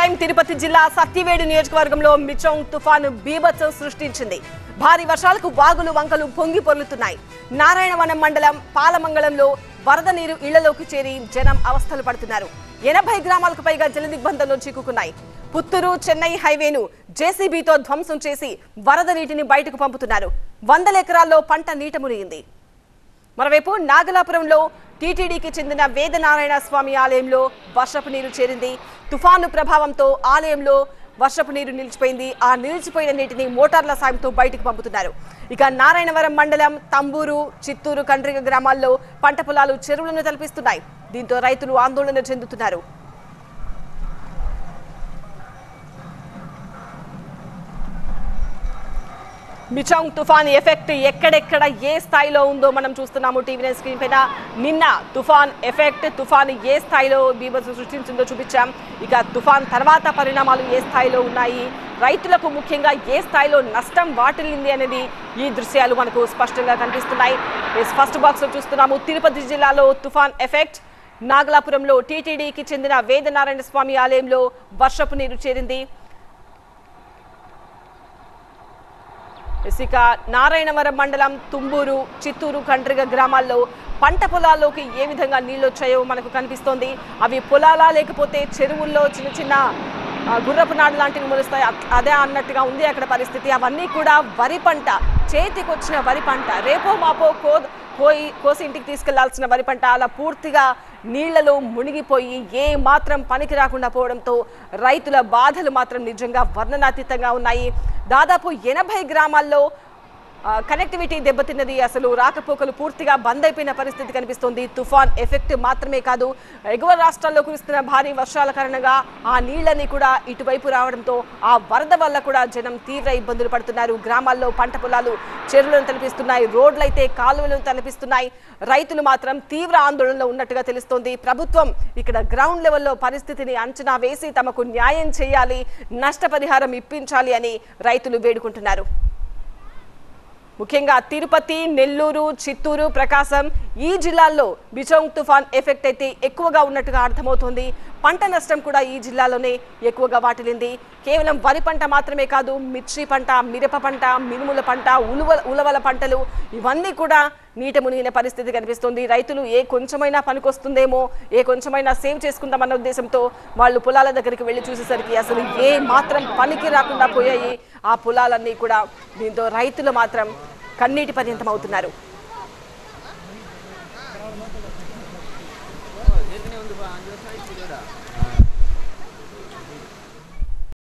time Tirupati జిల్లా సత్యవేడు నియోజకవర్గంలో మిచోంగ్ తుఫాను బీభత్సం సృష్టించింది భారీ వర్షాలకు వాగులు వంకలు పొంగి పొర్లుతున్నాయి నారాయణవనం మండలం పాలమంగళంలో వరద నీరు ఇళ్లలోకి చేరి జనం అవస్థలు పడుతున్నారు ఎనభై గ్రామాలకు పైగా జలదిగ్బంధంలో చిక్కుకున్నాయి పుత్తూరు చెన్నై హైవేను జేసీబీతో ధ్వంసం చేసి వరద నీటిని బయటకు పంపుతున్నారు వందల ఎకరాల్లో పంట నీట మునిగింది మరోవైపు నాగలాపురంలో టీటీడీకి చెందిన వేదనారాయణ స్వామి ఆలయంలో వర్షపు నీరు చేరింది తుఫాను ప్రభావంతో ఆలయంలో వర్షపు నీరు నిలిచిపోయింది ఆ నిలిచిపోయిన నీటిని మోటార్ల సాయంతో బయటకు పంపుతున్నారు ఇక నారాయణవరం మండలం తంబూరు చిత్తూరు కండ్రిగ గ్రామాల్లో పంట పొలాలు చెరువులను తలపిస్తున్నాయి దీంతో రైతులు ఆందోళన చెందుతున్నారు మిచాంగ్ తుఫాన్ ఎఫెక్ట్ ఎక్కడెక్కడ ఏ స్థాయిలో ఉందో మనం చూస్తున్నాము టీవీ నైన్ స్క్రీన్ పైన నిన్న తుఫాన్ ఎఫెక్ట్ తుఫాన్ ఏ స్థాయిలో బీభత్సం సృష్టించిందో చూపించాం ఇక తుఫాన్ తర్వాత పరిణామాలు ఏ స్థాయిలో ఉన్నాయి రైతులకు ముఖ్యంగా ఏ స్థాయిలో నష్టం వాటిల్లింది అనేది ఈ దృశ్యాలు మనకు స్పష్టంగా కనిపిస్తున్నాయి ఎస్, ఫస్ట్ బాక్స్ లో చూస్తున్నాము తిరుపతి జిల్లాలో తుఫాన్ ఎఫెక్ట్ నాగలాపురంలో టీటీడీకి చెందిన వేదనారాయణ స్వామి ఆలయంలో వర్షపు నీరు చేరింది ఇక నారాయణవరం మండలం తుమ్మూరు చిత్తూరు కండ్రిగ గ్రామాల్లో పంట పొలాల్లోకి ఏ విధంగా నీళ్లు వచ్చాయో మనకు కనిపిస్తోంది అవి పొలాలా లేకపోతే చెరువుల్లో చిన్న చిన్న ఆ, గుర్రపు నాడు లాంటివి మొలుస్తాయి అ- అదే అన్నట్టుగా ఉంది అక్కడ పరిస్థితి అవన్నీ కూడా వరి పంట చేతికొచ్చిన వరి పంట రేపో మాపో కో కోయి కోసి ఇంటికి తీసుకెళ్లాల్సిన వరి పంట అలా పూర్తిగా నీళ్లలో మునిగిపోయి ఏ మాత్రం పనికి రాకుండా పోవడంతో రైతుల బాధలు మాత్రం నిజంగా వర్ణనాతీతంగా ఉన్నాయి దాదాపు ఎనభై గ్రామాల్లో ఆ, కనెక్టివిటీ దెబ్బతిన్నది అసలు రాకపోకలు పూర్తిగా బంద్ అయిపోయిన పరిస్థితి కనిపిస్తోంది తుఫాన్ ఎఫెక్ట్ మాత్రమే కాదు ఎగువ రాష్ట్రాల్లో కురుస్తున్న భారీ వర్షాల కారణంగా ఆ నీళ్ళని కూడా ఇటువైపు రావడంతో ఆ వరద వల్ల కూడా జనం తీవ్ర ఇబ్బందులు పడుతున్నారు గ్రామాల్లో పంట పొలాలు చెరువులను తలపిస్తున్నాయి రోడ్లైతే కాలువలను తలపిస్తున్నాయి రైతులు మాత్రం తీవ్ర ఆందోళనలో ఉన్నట్టుగా తెలుస్తోంది ప్రభుత్వం ఇక్కడ గ్రౌండ్ లెవెల్లో పరిస్థితిని అంచనా వేసి తమకు న్యాయం చేయాలి నష్టపరిహారం ఇప్పించాలి అని రైతులు వేడుకుంటున్నారు ముఖ్యంగా తిరుపతి నెల్లూరు చిత్తూరు ప్రకాశం ఈ జిల్లాల్లో బిచోంగ్ తుఫాన్ ఎఫెక్ట్ అయితే ఎక్కువగా ఉన్నట్టుగా అర్థమవుతోంది పంట నష్టం కూడా ఈ జిల్లాలోనే ఎక్కువగా వాటిల్లింది కేవలం వరి పంట మాత్రమే కాదు మిర్చి పంట మిరప పంట మినుముల పంట ఉలువ ఉలవల పంటలు ఇవన్నీ కూడా నీట మునిగిన పరిస్థితి కనిపిస్తుంది రైతులు ఏ కొంచెమైనా పనికొస్తుందేమో ఏ కొంచెమైనా సేవ్ చేసుకుందామన్న ఉద్దేశంతో వాళ్ళు పొలాల దగ్గరికి వెళ్ళి చూసేసరికి అసలు ఏ మాత్రం పనికి రాకుండా పోయాయి ఆ పొలాలన్నీ కూడా దీంతో రైతులు మాత్రం కన్నీటి పర్యంతం అవుతున్నారు